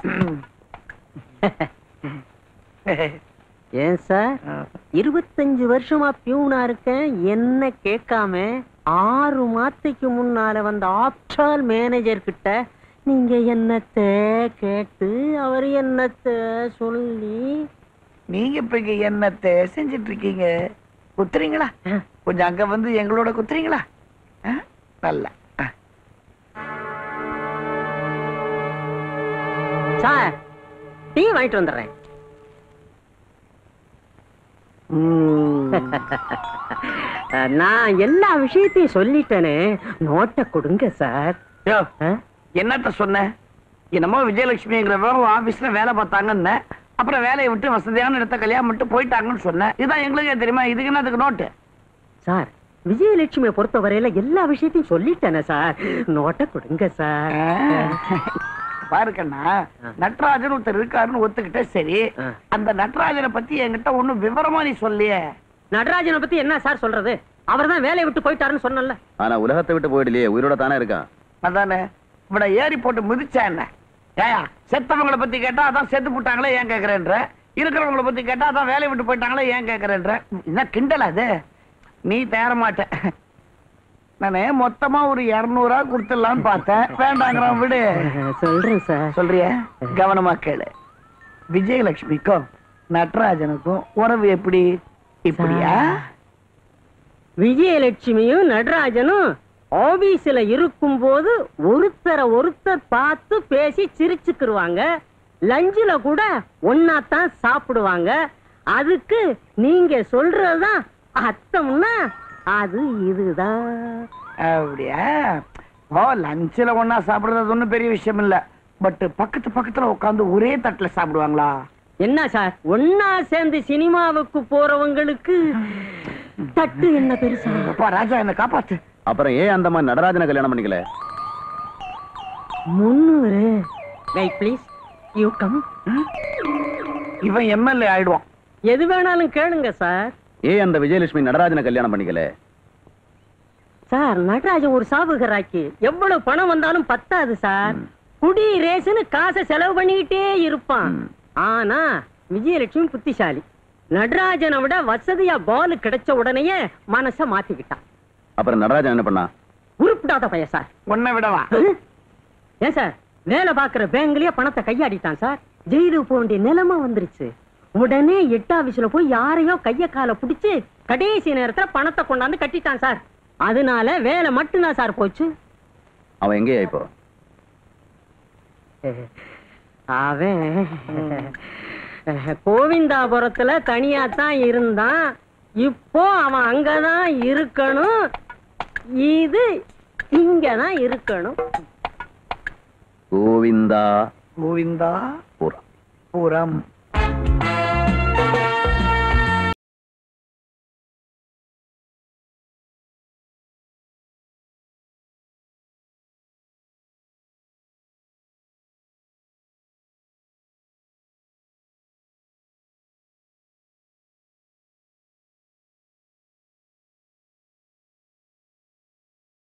ஏன் சார் இருபத்தஞ்சு வருஷமா பியூனா இருக்கேன் என்ன கேட்காம ஆறு மாசத்துக்கு முன்னால வந்த ஆப்டால் மேனேஜர் கிட்ட நீங்க என்னத்த கேட்டு அவர் என்னத்த சொல்லி நீங்க இப்ப இங்க என்னத்தை செஞ்சிட்டு இருக்கீங்க குத்துறீங்களா கொஞ்சம் அங்க வந்து எங்களோட குத்துறீங்களா ஆ? நல்ல ஆ. சார் டீ வாங்கிட்டு வந்துடுறேன் நான் எல்லா விஷயத்தையும் சொல்லிட்டேனே நோட்டை கொடுங்க சார் யோ, ஆ? என்னத்த சொன்ன என்னமோ விஜயலட்சுமிங்கிறவங்க உன் ஆபீஸ்ல வேலை பார்த்தாங்கன்னு அப்புறம் வேலையை விட்டு வசதியான இடத்த கல்யாணம் பண்ணிட்டு போயிட்டாங்கன்னு சொன்னேன் இதுதான் எங்களுக்கே தெரியுமா இதுக்கு என்ன அதுக்கு நோட்டு சார் விஜயலட்சுமியை பொறுத்த வரையில எல்லா விஷயத்தையும் சொல்லிட்டேனே சார் நோட்டை கொடுங்க சார் பாருக்கண்ணா நட்ராஜன் ஒருத்தர் இருக்காருன்னு ஒத்துக்கிட்டே சரி ஆ. அந்த நட்ராஜனை பத்தி என்கிட்ட ஒண்ணும் விவரமா நீ சொல்லியே நடராஜனை பத்தி என்ன சார் சொல்றது அவர்தான் வேலையை விட்டு போயிட்டாருன்னு சொன்னல ஆனா உலகத்தை விட்டு போயிடலையே உயிரோட தானே இருக்கான் அதானே இவனை ஏறி போட்டு மிதிச்சா என்ன ஏயா செத்தவங்கள பத்தி கேட்டா அதான் செத்து போட்டாங்களே ஏன் கேக்குறேன்ற இருக்கிறவங்கள பத்தி கேட்டா அதான் வேலையை விட்டு போயிட்டாங்களே ஏன் கேக்குறேன்ற என்ன கிண்டல் அது நீ தேர மாட்ட நானே மொத்தமா ஒரு இருநூறா கொடுத்துடலாம்னு பார்த்தேன் வேண்டாங்கிறான் விடு சொல்றேன் சார் சொல்றிய கவனமா கேளு விஜயலட்சுமிக்கும் நடராஜனுக்கும் உறவு எப்படி இப்படியா விஜயலட்சுமியும் நடராஜனும் ஆபீஸ்ல இருக்கும்போது ஒருத்தரை ஒருத்தர் பார்த்து பேசி சிரிச்சுக்கிருவாங்க லஞ்சில கூட ஒன்னாத்தான் சாப்பிடுவாங்க அதுக்கு நீங்க சொல்றதுதான் அர்த்தம்னா அது இதுதான் அப்படியா ஓ லஞ்சில் ஒண்ணா சாப்பிடுறது ஒண்ணும் பெரிய விஷயம் இல்ல பட் பக்கத்து பக்கத்துல உட்கார்ந்து ஒரே தட்டுல சாப்பிடுவாங்களா என்ன சார் ஒன்னா சேர்ந்து சினிமாவுக்கு போறவங்களுக்கு தட்டு என்ன பெருசா அப்பா ராஜா என்ன காப்பாத்து அப்புறம் ஏன் அந்த மாதிரி நடராஜனை கல்யாணம் பண்ணிக்கல முன்னூறு வெயிட் ப்ளீஸ் யூ கம் இவன் எம்எல்ஏ ஆயிடுவான் எது வேணாலும் கேளுங்க சார் ஏன் அந்த விஜயலட்சுமி நடராஜனை கல்யாணம் பண்ணிக்கல சார் நடராஜன் ஒரு சாபுகராக்கி எவ்வளவு பணம் வந்தாலும் பத்தாது சார் குடி ரேஸ்னு காசை செலவு பண்ணிக்கிட்டே இருப்பான் ம். ஆனா விஜயலட்சுமி புத்திசாலி நடராஜனை விட வசதியா பால் கிடைச்ச உடனேயே மனச மாத்திக்கிட்டான் அப்புறம் நடராஜன் என்ன பண்ணா உருப்பிடாத பைய சார் உன்னை விடவா ஏன் சார் வேலை பாக்குற பேங்க்லயே பணத்தை கையாடிட்டான் சார் ஜெயிலுக்கு போக வேண்டிய நிலைமை வந்துருச்சு உடனே எட்டு ஆபீஸ்ல போய் யாரையோ கைய காலை பிடிச்சு கடைசி நேரத்துல பணத்தை கொண்டாந்து கட்டிட்டான் சார் அதனால வேலை மட்டும்தான் சார் போச்சு அவன் எங்கேயா இப்போ அவன் கோவிந்தாபுரத்துல தனியா தான் இருந்தான் இப்போ அவன் அங்கதான் இருக்கணும் இது இங்கதான் இருக்கணும் கோவிந்தா கோவிந்தா பூரா பூரம்